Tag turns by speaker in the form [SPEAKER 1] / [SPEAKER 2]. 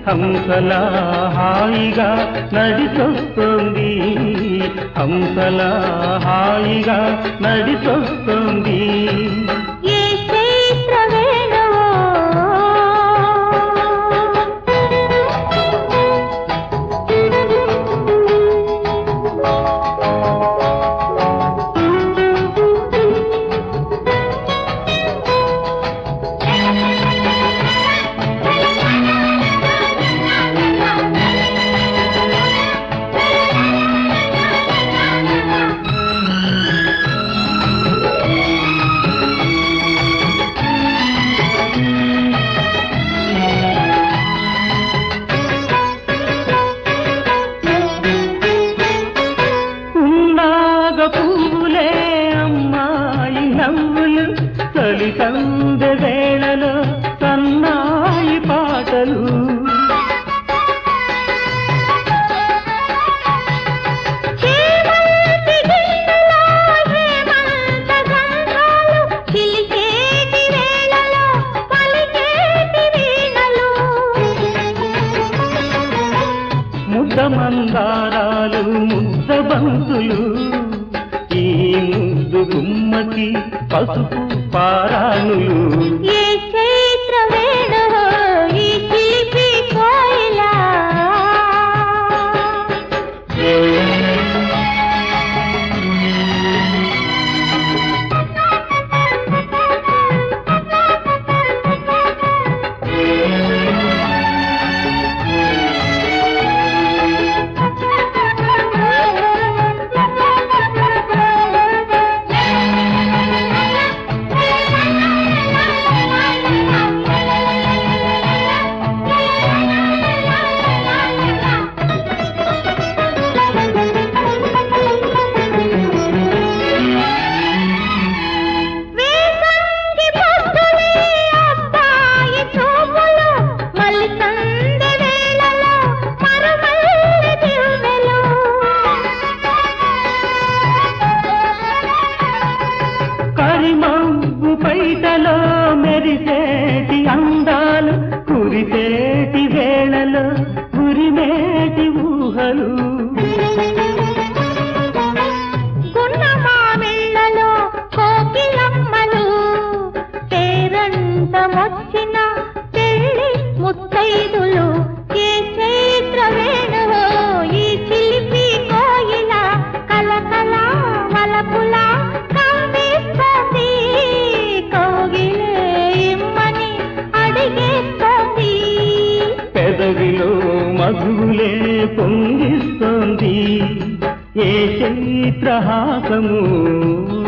[SPEAKER 1] హంసలా హాయిగా నడిచొస్తుంది హంసలా హాయిగా నడిచొస్తుంది
[SPEAKER 2] ఏ చైత్ర వేణువో
[SPEAKER 1] ఉన్నాగ పువ్వులే అమ్మాయి నవ్వులు తొలి సందె వేళలో సన్నాయి పాటలు
[SPEAKER 2] చేమంతి గిన్నెలో హేమంత గంధాలు చిలికేటి వేళలో పలికేటి వీణలు
[SPEAKER 1] ముద్ద మందారాలు ముద్ద బంతులు ఈ ముద్దు గుమ్మకి పసుపు పారాణులు
[SPEAKER 2] ఏ చైత్ర వేణువో ఈ చిలిపి కోయిలా వేసంగి పొద్దులే అబ్బాయి చూపులు మల్లి సందె వేళలో మరుమల్లి దివ్వెలు
[SPEAKER 1] కరిమబ్బు పైటలో మెరిసేటి అందాలు కురిసేటి వేళలో ఉరిమేటి ఊహలు
[SPEAKER 2] గున్న మామిళ్ళలో కోకిలమ్మలు పేరంతమొచ్చిన పెళ్లి ముత్తైదులు ఏ చైత్ర వేణువో ఈ చిలిపి కోయిల కలకల వలపుల కవ్విస్తోంది కోగిలే ఇమ్మని అడిగేస్తోంది
[SPEAKER 1] పెదవిలో మధులే పొంగిస్తోంది ఏ చైత్రహాసము